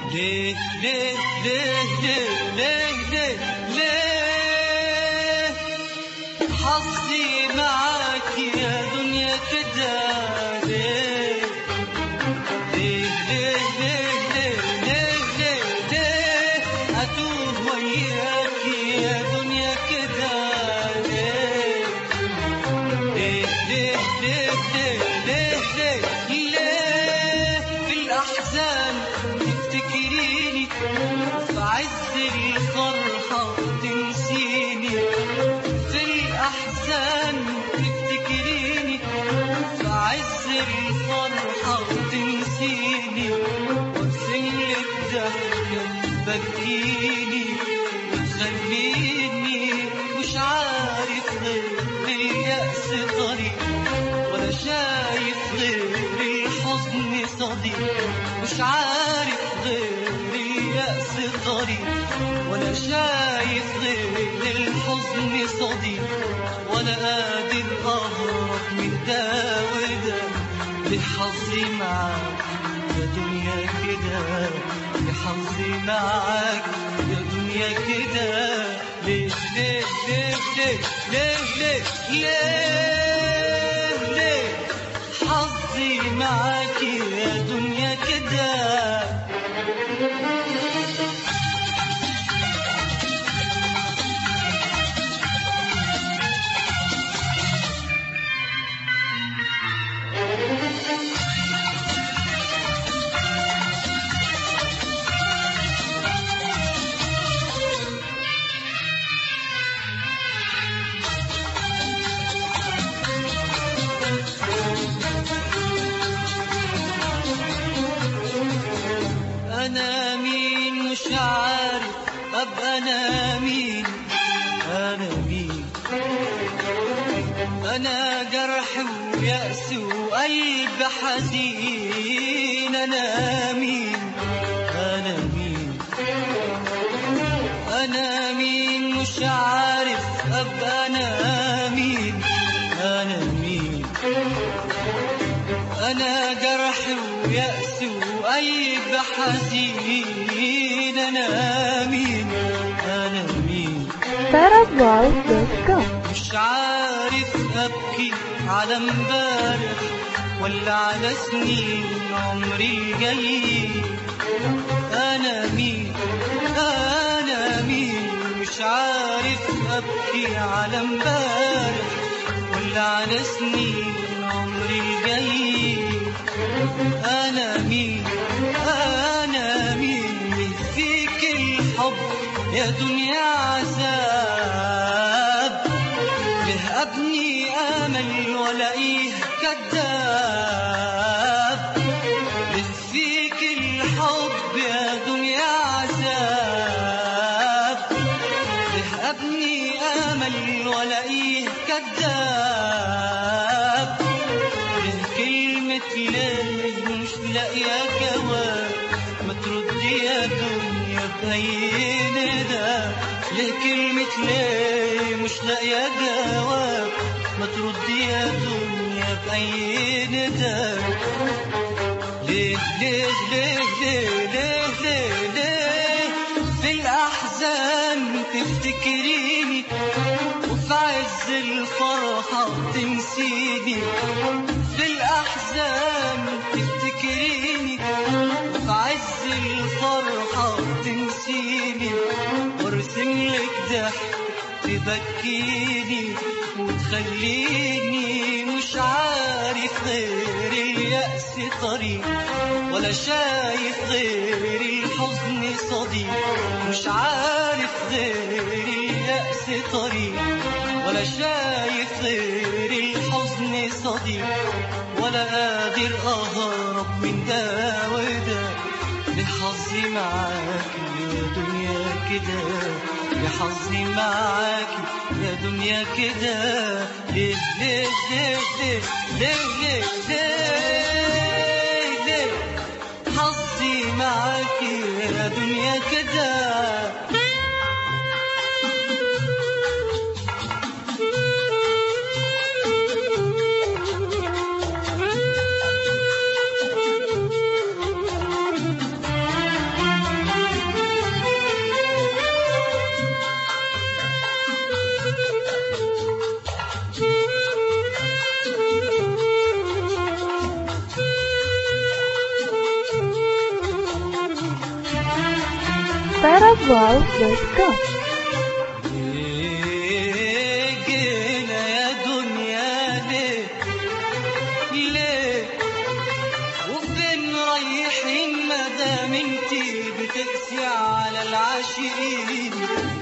ليه ليه ليه ليه ليه ليه ليه حظي معاك يا دنيا كده ليه ليه ليه ليه ليه ليه ليه ليه أتوه وياك يا دنيا كده ليه ليه ليه ليه ليه ليه ليه ليه في الأحزان تفتكريني في عز الفرحة تنسيني في الأحزان تفتكريني في عز الفرحة تنسيني وارسم لك ضحكة تبكيني وتخليني مش عارف غير اليأس طريق ولا شايف غير الحزن صديق مش عارف غير اليأس طريق ولا شايف غير الحزن صديق ولا قادر أهرب من ده وده لحظي معاك يا دنيا كده لحظي معاك يا دنيا كده ليه ليه ليه ليه ليه ليه ليه ليه حظي معاك يا دنيا كده أنا مين مش عارف أبقى أنا مين أنا مين أنا جرح ويأس وقلب حزين أنا مين أنا مين أنا مين مش عارف أبقى أنا مين أنا مين أنا جرح ويأس وقلب حزين أنا مين أنا مين therapvoice.com مش عارف أبكي على امبارح ولا على سنين عمري الجاي أنا مين أنا مين مش عارف أبكي على امبارح ولا على سنين عمري الجاي أنا مين أنا مين مين فيك الحب يا دنيا عذاب له أبني أمل ولاقيه كذاب له فيك الحب يا دنيا عذاب له أبني أمل ولاقيه كذاب له كلمة ليه مش لاقية جواب ما تردي يا دنيا بأي ندى ليه كلمة ليه مش لاقية جواب ما تردي يا دنيا بأي ندى ليه ليه ليه ليه ليه ليه ليه في الأحزان تفتكريني وفي عز الفرحة تنسيني في الأحزان تفتكريني وفي عز الفرحة تنسيني وارسم لك ضحك تبكيني وتخليني مش عارف غير اليأس طريق ولا شايف غير الحزن صديق مش عارف غير اليأس طريق ولا شايف غير الحزن صديق ولا قادر أهرب من ده وده لحظي معاك يا دنيا كده لحظي معاك يا دنيا كده ليه ليه ليه ليه ليه ليه ليه ليه حظي معاك يا دنيا كده sarahval.com ليه جينا يا دنيا ليه ليه وفين رايحين مدام انتي بتقسي على العاشقين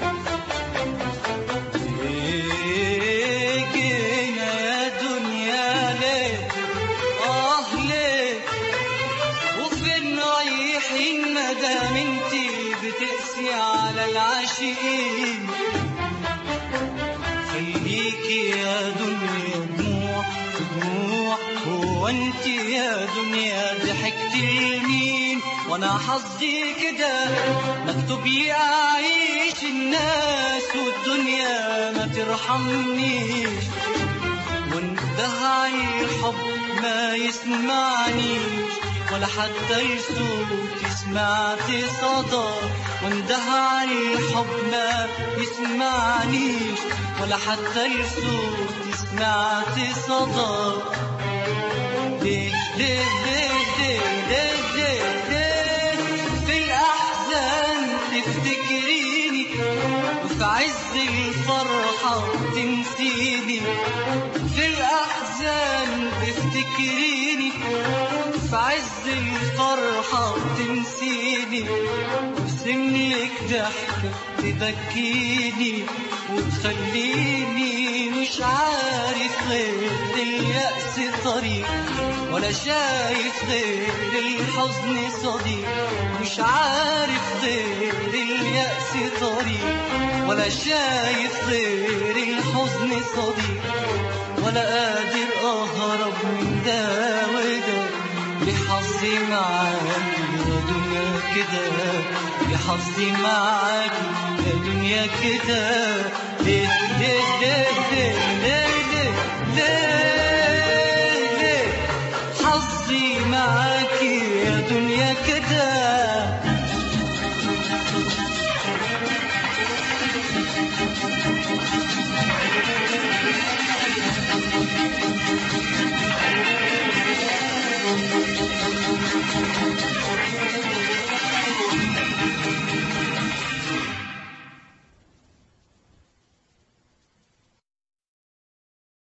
ليه جينا يا دنيا ليه اه ليه وفين رايحين مدام انتي بتقسي على العاشقين خليكي يا دنيا دموع دموع هو انت يا دنيا ضحكت لمين وانا حظي كده مكتوب لي اعيش الناس والدنيا ما ترحمنيش واندهى الحب ما يسمعنيش ولا حتى الصوت سمعت صدى واندهى الحب ما يسمعنيش ولا حتى الصوت سمعت صدى ليه ليه ليه ليه ليه ليه ليه في الأحزان تفتكريني وفي عز الفرحة تنسيني في الأحزان تفتكريني في عز الفرحة تنسيني وسملك ضحكة تبكيني وتخليني مش عارف غير اليأس طريق ولا شايف غير الحزن صديق مش عارف غير اليأس طريق ولا شايف غير الحزن صديق ولا قادر أهرب من ده وده بحظي معاك يا دنيا كده بحظي معاك يا دنيا كده ليه ليه ليه ليه ليه ليه, ليه